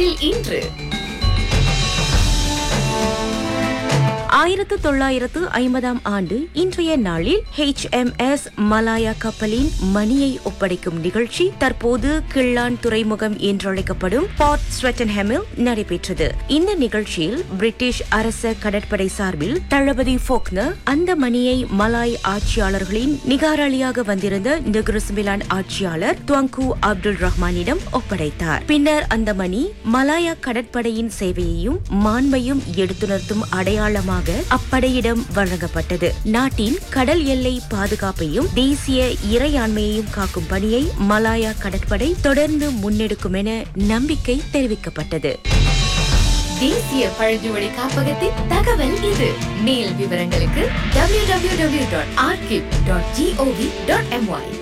வரலாற்றில் இன்று ஆயிரத்து தொள்ளாயிரத்து ஐம்பதாம் ஆண்டு இன்றைய நாளில் HMS மலாயா கப்பலின் மணியை ஒப்படைக்கும் நிகழ்ச்சி தற்போது கிள்ளான் துறைமுகம் என்றழைக்கப்படும் பாட் ஸ்வெட்டன்ஹெமில் நடைபெற்றது இந்த நிகழ்ச்சியில் பிரிட்டிஷ் அரச கடற்படை சார்பில் தளபதி ஃபோக்னர் அந்த மணியை மலாய் ஆட்சியாளர்களின் நிகாராளியாக வந்திருந்த நெகுருஸ்மிலான் ஆட்சியாளர் துவங்கு அப்துல் ரஹ்மானிடம் ஒப்படைத்தார் பின்னர் அந்த மணி மலாயா கடற்படையின் சேவையையும் மாண்பையும் எடுத்துணர்த்தும் அடையாளமாக அப்படையிடம் வழங்கப்பட்டது நாட்டின் கடல் எல்லை பாதுகாப்பையும் தேசிய இறையாண்மையையும் காக்கும் பணியை மலாயா கடற்படை தொடர்ந்து முன்னெடுக்கும் என நம்பிக்கை தெரிவிக்கப்பட்டது தேசிய பழங்குடி காப்பகத்தின் தகவல் இது மேல் விவரங்களுக்கு www.archive.gov.my